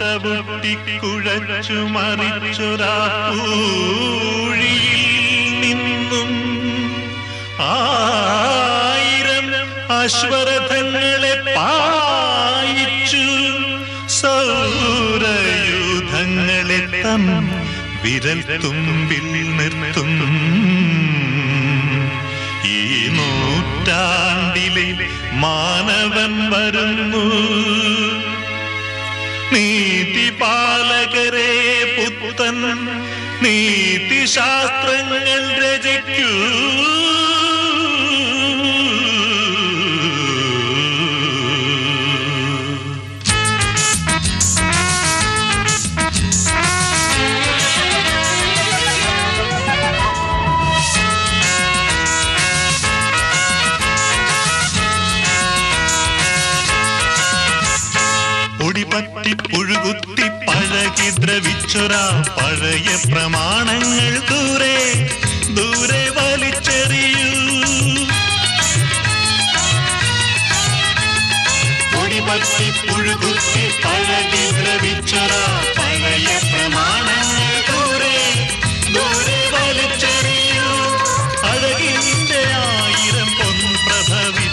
ചവിട്ടിക്കുഴച്ചു മറിച്ചൊരാ പൂഴിയിൽ നിന്നും ആയിരം അശ്വരഥങ്ങളെ പായിച്ചു സൗരയൂഥങ്ങളെ തൻ വിരൽ തുമ്പിൽ നിർത്തും ഈ നൂറ്റാണ്ടിലെ മാനവൻ വരുന്നു നീതിപാലകരെ പുത്തൻ നീതിശാസ്ത്രങ്ങൾ രചിക്കൂ പൊടിപറ്റി പുഴുകുത്തി പഴകി ദ്രവിച്ചൊരാ പഴയ പ്രമാണങ്ങൾ ദൂരെ ദൂരെ വലിച്ചെറിയൂ പൊടിപറ്റി പുഴുകുത്തി പഴകി ദ്രവിച്ചൊരാ പഴയ പ്രമാണങ്ങൾ ദൂരെ ദൂരെ വലിച്ചെറിയൂ അഴകിന്റെ ആയിരം പൊൻപ്രഭ